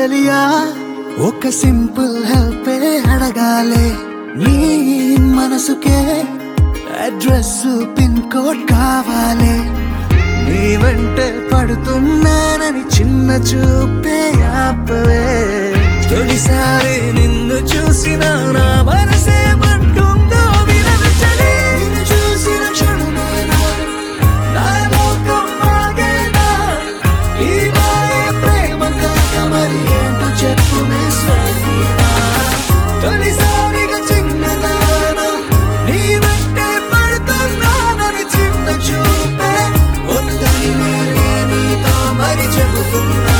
చలియా ఒక simple help అడగాలే నీ మనసుకే అడ్రస్ పిన్ కోడ్ కావాలి నీ వెంటే పడుతున్నానని చిన్న చూపే ఆపవే తొలిసారి నిన్ను చూసిన నా మనసే మంటుందో వినదు చలి నిన్ను చూసిన క్షణమేనా నా లోకం ఆగేనా ఈ మాయే ప్రేమ కాక మరి ఏంటో చెప్పునే స్వామినా తొలిసారిగా చిన్నదానా నీ వెంటే పడుతున్నానని చిన్న చూపే వద్దని నేనే నీతో మరి చెబుతున్నా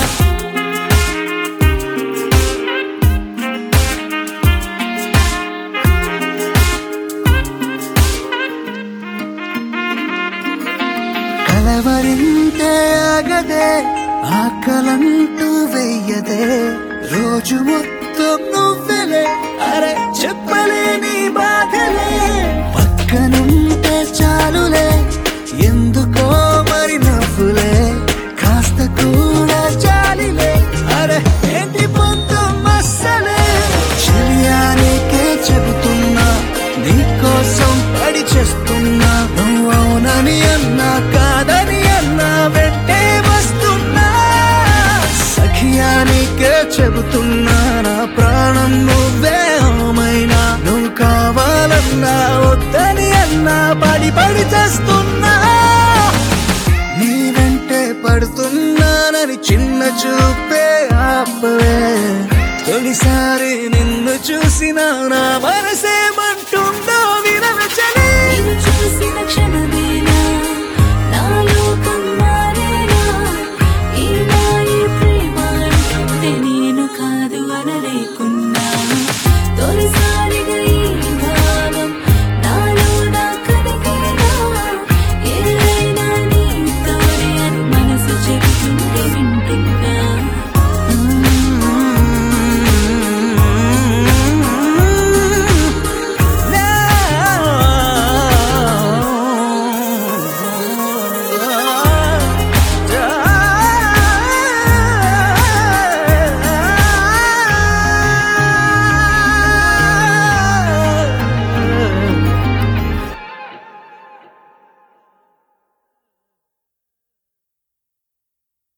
కలవరింతే ఆగదే ఆకలంటూ వెయ్యదే రోజు మొత్తం నువ్వెలే అరే చెప్పలేని బాధలే పక్కనుంటే చాలులే ఎందుకో మరి నవ్వులే కాస్త కూడా చాలిలే అరే ఏంటి పొందం అస్సలే చెలియానికే చెబుతున్నా నీకోసం పడి చేస్తున్నా నువ్వు అవునని అన్నా కాదని అన్నా వెంటే వస్తున్నా సఖియానికే చెబుతున్నా నా ప్రాణం నువ్వే ఓమైనా నువ్వు కావాలన్నా వద్దని అన్నా పడి పడి చేస్తున్నా నీ వెంటే పడుతున్నానని చిన్న చూపే ఆపవే తొలిసారి నిన్ను చూసిన నా మనసే